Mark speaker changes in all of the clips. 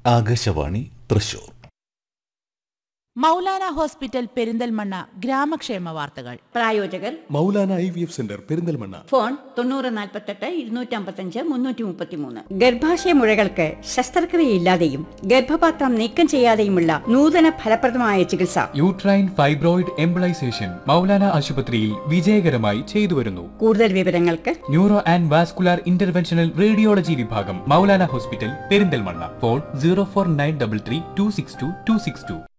Speaker 1: Akashvani Thrissur
Speaker 2: Moulana hospital Perinthalmanna ഗ്രാമക്ഷേമ വാർത്തകൾ
Speaker 3: പ്രായോജകർ
Speaker 4: Moulana I V F centre Perinthalmanna
Speaker 3: phone തൊണ്ണൂറ് നാൽപ്പത്തെട്ട് ഇരുന്നൂറ്റമ്പത്തഞ്ച് മുന്നൂറ്റി മുപ്പത്തിമൂന്ന് ഗർഭാശയ മുഴകൾക്ക് ശസ്ത്രക്രിയയില്ലാതെയും ഗർഭപാത്രം നീക്കം ചെയ്യാതെയുമുള്ള നൂതന ഫലപ്രദമായ ചികിത്സ
Speaker 5: യൂട്രൈൻ ഫൈബ്രോയിഡ് എംബിളൈസേഷൻ മൗലാന ആശുപത്രിയിൽ വിജയകരമായി ചെയ്തുവരുന്നു
Speaker 3: കൂടുതൽ വിവരങ്ങൾക്ക്
Speaker 5: neuro and vascular interventional radiology വിഭാഗം Moulana hospital Perinthalmanna phone zero four nine double three two six two two six two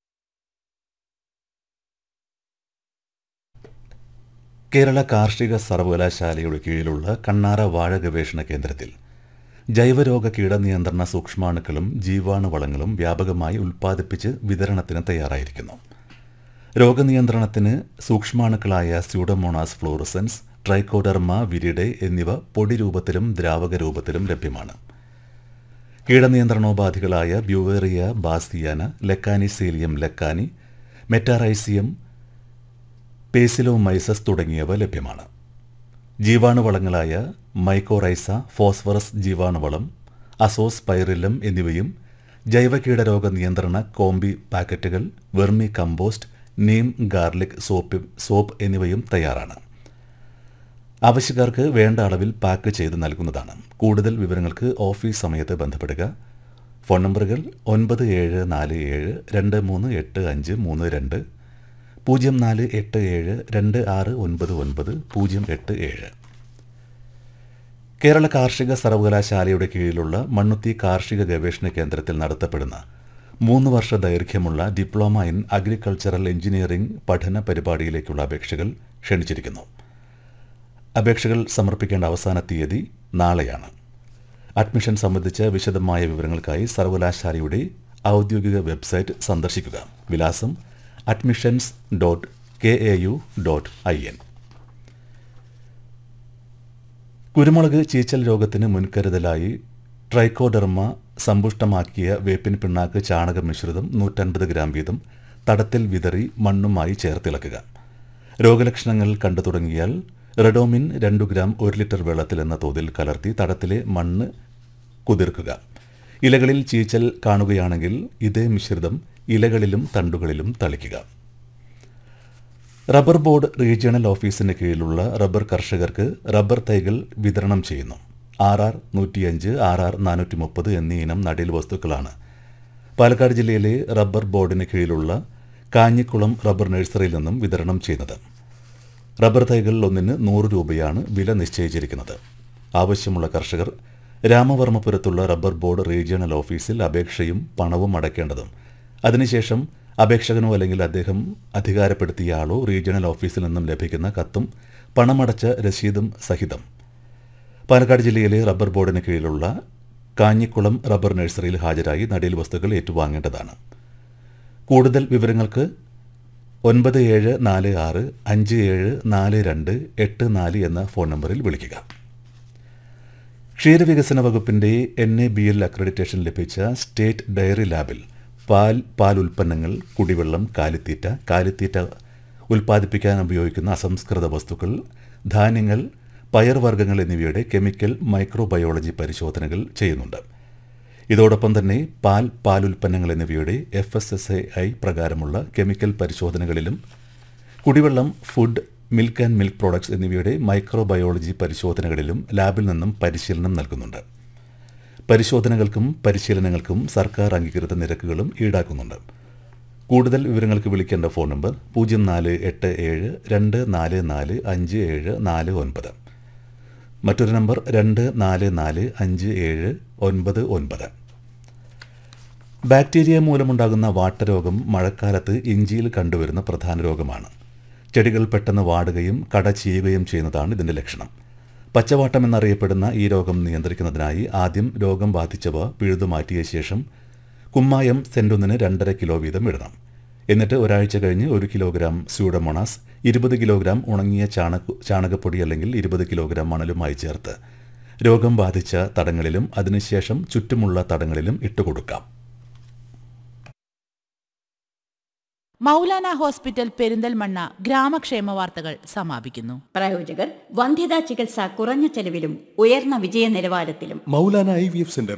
Speaker 1: Kerala കാർഷിക സർവകലാശാലയുടെ കീഴിലുള്ള കണ്ണാറ വാഴ ഗവേഷണ കേന്ദ്രത്തിൽ ജൈവരോഗ കീടനിയന്ത്രണ സൂക്ഷ്മാണുക്കളും ജീവാണുവളങ്ങളും വ്യാപകമായി ഉൽപ്പാദിപ്പിച്ച് വിതരണത്തിന് തയ്യാറായിരിക്കുന്നു രോഗനിയന്ത്രണത്തിന് സൂക്ഷ്മാണുക്കളായ സ്യൂഡോമോണാസ് ഫ്ലോറസൻസ് ട്രൈക്കോഡർമ വിരിഡെ എന്നിവ പൊടി രൂപത്തിലും ദ്രാവക രൂപത്തിലും ലഭ്യമാണ് കീടനിയന്ത്രണോപാധികളായ Beauveria bassiana Lecanicillium lecanii Metarhizium Paecilomyces തുടങ്ങിയവ ലഭ്യമാണ് ജീവാണുവളങ്ങളായ മൈക്കോറൈസ ഫോസ്ഫറസ് ജീവാണുവളം അസോസ് പൈറില്ലം എന്നിവയും ജൈവ കീടരോഗ നിയന്ത്രണ കോമ്പി പാക്കറ്റുകൾ vermicompost neem garlic soap soap എന്നിവയും തയ്യാറാണ് ആവശ്യക്കാർക്ക് വേണ്ട അളവിൽ പാക്ക് ചെയ്ത് നൽകുന്നതാണ് കൂടുതൽ വിവരങ്ങൾക്ക് ഓഫീസ് സമയത്ത് ബന്ധപ്പെടുക ഫോൺ നമ്പറുകൾ ഒൻപത് ഏഴ് നാല് ഏഴ് രണ്ട് മൂന്ന് എട്ട് അഞ്ച് മൂന്ന് രണ്ട് പൂജ്യം നാല് എട്ട് ഏഴ് രണ്ട് ആറ് ഒൻപത് ഒൻപത് പൂജ്യം എട്ട് ഏഴ് കേരള കാർഷിക സർവകലാശാലയുടെ കീഴിലുള്ള മണ്ണുത്തി കാർഷിക ഗവേഷണ കേന്ദ്രത്തിൽ നടത്തപ്പെടുന്ന മൂന്ന് വർഷ ദൈർഘ്യമുള്ള ഡിപ്ലോമ ഇൻ അഗ്രികൾച്ചറൽ എഞ്ചിനീയറിംഗ് പഠന പരിപാടിയിലേക്കുള്ള അപേക്ഷകൾ ക്ഷണിച്ചിരിക്കുന്നു അപേക്ഷകൾ സമർപ്പിക്കേണ്ട അവസാന തീയതി നാളെയാണ് അഡ്മിഷൻ സംബന്ധിച്ച വിശദമായ വിവരങ്ങൾക്കായി സർവകലാശാലയുടെ ഔദ്യോഗിക വെബ്സൈറ്റ് സന്ദർശിക്കുക വിലാസം admissions dot K A U dot I N കുരുമുളക് ചീച്ചൽ രോഗത്തിന് മുൻകരുതലായി ട്രൈക്കോഡെർമ സമ്പുഷ്ടമാക്കിയ വേപ്പിൻ പിണ്ണാക്ക് ചാണക മിശ്രിതം നൂറ്റൻപത് ഗ്രാം വീതം തടത്തിൽ വിതറി മണ്ണുമായി ചേർത്തിളക്കുക രോഗലക്ഷണങ്ങൾ കണ്ടു തുടങ്ങിയാൽ റെഡോമിൻ രണ്ടു ഗ്രാം ഒരു ലിറ്റർ വെള്ളത്തിൽ എന്ന തോതിൽ കലർത്തി തടത്തിലെ മണ്ണ് കുതിർക്കുക ഇലകളിൽ ചീച്ചൽ കാണുകയാണെങ്കിൽ ഇതേ മിശ്രിതം ഇലകളിലും തണ്ടുകളിലും തളിക്കുക റബ്ബർ ബോർഡ് റീജിയണൽ ഓഫീസിന് കീഴിലുള്ള റബ്ബർ കർഷകർക്ക് റബ്ബർ തൈകൾ വിതരണം ചെയ്യുന്നു ആർ ആർ നൂറ്റിയഞ്ച് ആർ ആർ നാനൂറ്റി മുപ്പത് എന്നീ ഇനം നടീൽ വസ്തുക്കളാണ് പാലക്കാട് ജില്ലയിലെ റബ്ബർ ബോർഡിന് കീഴിലുള്ള കാഞ്ഞിക്കുളം റബ്ബർ നഴ്സറിയിൽ നിന്നും വിതരണം ചെയ്യുന്നത് റബ്ബർ തൈകൾ ഒന്നിന് നൂറ് രൂപയാണ് വില നിശ്ചയിച്ചിരിക്കുന്നത് ആവശ്യമുള്ള കർഷകർ രാമവർമ്മപുരത്തുള്ള റബ്ബർ ബോർഡ് റീജിയണൽ ഓഫീസിൽ അപേക്ഷയും പണവും അടയ്ക്കേണ്ടതും അതിനുശേഷം അപേക്ഷകനോ അല്ലെങ്കിൽ അദ്ദേഹം അധികാരപ്പെടുത്തിയ ആളോ റീജിയണൽ ഓഫീസിൽ നിന്നും ലഭിക്കുന്ന കത്തും പണമടച്ച രസീതും സഹിതം പാലക്കാട് ജില്ലയിലെ റബ്ബർ ബോർഡിന് കീഴിലുള്ള കാഞ്ഞിക്കുളം റബ്ബർ നഴ്സറിയിൽ ഹാജരായി നടീൽ വസ്തുക്കൾ ഏറ്റുവാങ്ങേണ്ടതാണ് കൂടുതൽ വിവരങ്ങൾക്ക് ഒൻപത് ഏഴ് നാല് ആറ് അഞ്ച് ഏഴ് നാല് രണ്ട് എട്ട് നാല് എന്ന ഫോൺ നമ്പറിൽ വിളിക്കുക ക്ഷീരവികസന വകുപ്പിന്റെ N A B L accreditation ലഭിച്ച സ്റ്റേറ്റ് ഡയറി ലാബിൽ പാൽ പാൽ ഉൽപ്പന്നങ്ങൾ കുടിവെള്ളം കാലിത്തീറ്റ കാലിത്തീറ്റ ഉൽപ്പാദിപ്പിക്കാൻ ഉപയോഗിക്കുന്ന അസംസ്കൃത വസ്തുക്കൾ ധാന്യങ്ങൾ പയർവർഗ്ഗങ്ങൾ എന്നിവയുടെ കെമിക്കൽ മൈക്രോബയോളജി പരിശോധനകൾ ചെയ്യുന്നുണ്ട് ഇതോടൊപ്പം തന്നെ പാൽ പാൽ ഉൽപ്പന്നങ്ങൾ എന്നിവയുടെ F S S A I പ്രകാരമുള്ള കെമിക്കൽ പരിശോധനകളിലും കുടിവെള്ളം food milk and milk products എന്നിവയുടെ മൈക്രോബയോളജി പരിശോധനകളിലും ലാബിൽ നിന്നും പരിശീലനം നൽകുന്നുണ്ട് പരിശോധനകൾക്കും പരിശീലനങ്ങൾക്കും സർക്കാർ അംഗീകൃത നിരക്കുകളും ഈടാക്കുന്നുണ്ട് കൂടുതൽ വിവരങ്ങൾക്ക് വിളിക്കേണ്ട ഫോൺ നമ്പർ പൂജ്യം നാല് എട്ട് ഏഴ് രണ്ട് നാല് നാല് അഞ്ച് ഏഴ് നാല് ഒൻപത് മറ്റൊരു നമ്പർ രണ്ട് നാല് നാല് അഞ്ച് ഏഴ് ഒൻപത് ഒൻപത് ബാക്ടീരിയ മൂലമുണ്ടാകുന്ന വാട്ടരോഗം മഴക്കാലത്ത് ഇഞ്ചിയിൽ കണ്ടുവരുന്ന പ്രധാന രോഗമാണ് ചെടികൾ പെട്ടെന്ന് വാടുകയും കട ചെയ്യുകയും ചെയ്യുന്നതാണ് ഇതിന്റെ ലക്ഷണം പച്ചവാട്ടം എന്നറിയപ്പെടുന്ന ഈ രോഗം നിയന്ത്രിക്കുന്നതിനായി ആദ്യം രോഗം ബാധിച്ചവ പിഴുതുമാറ്റിയ ശേഷം കുമ്മായം സെന്റൊന്നിന് രണ്ടര കിലോ വീതം ഇടണം എന്നിട്ട് ഒരാഴ്ച കഴിഞ്ഞ് ഒരു കിലോഗ്രാം സ്യൂഡമോണാസ് ഇരുപത് കിലോഗ്രാം ഉണങ്ങിയ ചാണക ചാണകപ്പൊടി അല്ലെങ്കിൽ ഇരുപത് കിലോഗ്രാം മണലുമായി ചേർത്ത് രോഗം ബാധിച്ച തടങ്ങളിലും അതിനുശേഷം ചുറ്റുമുള്ള തടങ്ങളിലും ഇട്ടുകൊടുക്കാം
Speaker 2: മൗലാന ഹോസ്പിറ്റൽ പെരിന്തൽമണ്ണ ഗ്രാമക്ഷേമ വാർത്തകൾ സമാപിക്കുന്നു
Speaker 3: പ്രായോജകർ വന്ധ്യതാ ചികിത്സ കുറഞ്ഞ ചെലവിലും ഉയർന്ന വിജയ നിലവാരത്തിലും
Speaker 4: Moulana I V F centre